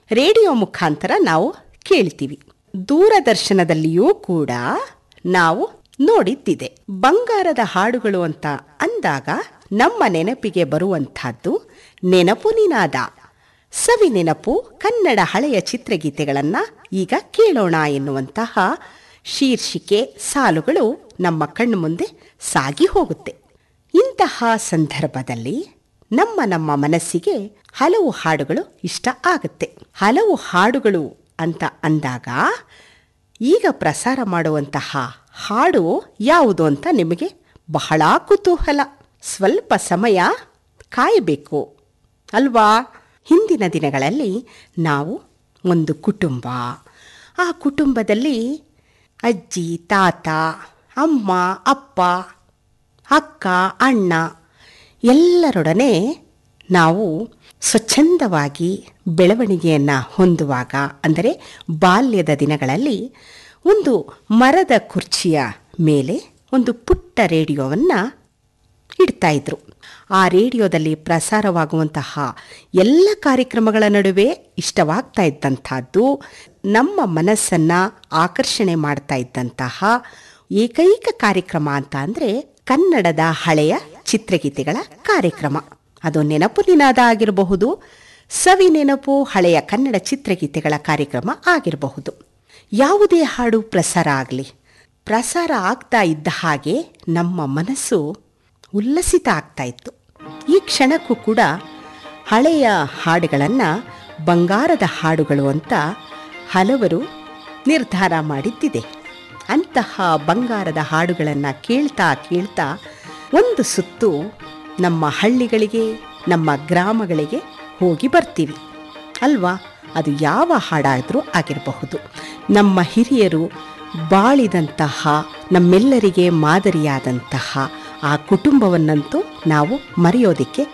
radio ಮುಖಾಂತರ ನಾವು ಕೇಳ್ತೀವಿ ದೂರದರ್ಶನದಲ್ಲಿಯೂ ಕೂಡ ನಾವು ನೋಡಿದ್ದಿದೆ ಬಂಗಾರದ ಹಾಡುಗಳು ಅಂತ ಅಂದಾಗ ನಮ್ಮ ನೆನಪಿಗೆ ಬರುವಂತಹದ್ದು ನೆನಪು ನಿನಾದ ಸವಿ ನೆನಪು ಕನ್ನಡ ಹಳೆಯ ಚಿತ್ರಗೀತೆಗಳನ್ನ ಈಗ ಕೇಳೋಣ ಎನ್ನುವಂತಹ ಶೀರ್ಷಿಕೆ ಸಾಲುಗಳು ನಮ್ಮ ಕಣ್ಣು ಮುಂದೆ ಸಾಗಿ ಹೋಗುತ್ತೆ ಇಂತಹ ಸಂದರ್ಭದಲ್ಲಿ ನಮ್ಮ ನಮ್ಮ ಮನಸ್ಸಿಗೆ ಹಲವು ಹಾಡುಗಳು ಇಷ್ಟ ಆಗುತ್ತೆ ಹಲವು ಹಾಡುಗಳು ಅಂತ ಅಂದಾಗ ಈಗ ಪ್ರಸಾರ ಮಾಡುವಂತಹ ಹಾಡು ಯಾವುದು ಅಂತ ನಿಮಗೆ ಬಹಳ ಕುತೂಹಲ ಸ್ವಲ್ಪ ಸಮಯ ಕಾಯಬೇಕು ಅಲ್ವಾ ಹಿಂದಿನ ದಿನಗಳಲ್ಲಿ ನಾವು ಒಂದು ಕುಟುಂಬ ಆ ಕುಟುಂಬದಲ್ಲಿ ಅಜ್ಜಿ ತಾತ ಅಮ್ಮ ಅಪ್ಪ ಅಕ್ಕ ಅಣ್ಣ ಎಲ್ಲರೊಡನೆ ನಾವು ಸ್ವಚ್ಛಂದವಾಗಿ ಬೆಳವಣಿಗೆಯನ್ನು ಹೊಂದುವಾಗ ಅಂದರೆ ಬಾಲ್ಯದ ದಿನಗಳಲ್ಲಿ ಒಂದು ಮರದ ಕುರ್ಚಿಯ ಮೇಲೆ ಒಂದು ಪುಟ್ಟ ರೇಡಿಯೋವನ್ನು ಇಡ್ತಾ ಇದ್ರು ಆ ರೇಡಿಯೋದಲ್ಲಿ ಪ್ರಸಾರವಾಗುವಂತಹ ಎಲ್ಲ ಕಾರ್ಯಕ್ರಮಗಳ ನಡುವೆ ಇಷ್ಟವಾಗ್ತಾ ಇದ್ದಂಥದ್ದು ನಮ್ಮ ಮನಸ್ಸನ್ನು ಆಕರ್ಷಣೆ ಮಾಡ್ತಾ ಇದ್ದಂತಹ ಏಕೈಕ ಕಾರ್ಯಕ್ರಮ ಅಂತ ಅಂದರೆ ಕನ್ನಡದ ಹಳೆಯ ಚಿತ್ರಗೀತೆಗಳ ಕಾರ್ಯಕ್ರಮ ಅದು ನೆನಪು ನಿನಾದ ಆಗಿರಬಹುದು ಸವಿ ನೆನಪು ಹಳೆಯ ಕನ್ನಡ ಚಿತ್ರಗೀತೆಗಳ ಕಾರ್ಯಕ್ರಮ ಆಗಿರಬಹುದು ಯಾವುದೇ ಹಾಡು ಪ್ರಸಾರ ಆಗಲಿ ಪ್ರಸಾರ ಆಗ್ತಾ ಇದ್ದ ಹಾಗೆ ನಮ್ಮ ಮನಸ್ಸು ಉಲ್ಲಸಿತ ಆಗ್ತಾ ಇತ್ತು ಈ ಕ್ಷಣಕ್ಕೂ ಕೂಡ ಹಳೆಯ ಹಾಡುಗಳನ್ನು ಬಂಗಾರದ ಹಾಡುಗಳು ಅಂತ ಹಲವರು ನಿರ್ಧಾರ ಮಾಡಿದ್ದಿದೆ ಅಂತಹ ಬಂಗಾರದ ಹಾಡುಗಳನ್ನು ಕೇಳ್ತಾ ಕೇಳ್ತಾ ಒಂದು ಸುತ್ತು ನಮ್ಮ ಹಳ್ಳಿಗಳಿಗೆ ನಮ್ಮ ಗ್ರಾಮಗಳಿಗೆ ಹೋಗಿ ಬರ್ತೀವಿ ಅಲ್ವಾ ಅದು ಯಾವ ಹಾಡಾದರೂ ಆಗಿರಬಹುದು ನಮ್ಮ ಹಿರಿಯರು ಬಾಳಿದಂತಹ ನಮ್ಮೆಲ್ಲರಿಗೆ ಮಾದರಿಯಾದಂತಹ ಆ ಕುಟುಂಬವನ್ನಂತೂ ನಾವು ಮರೆಯೋದಕ್ಕೆ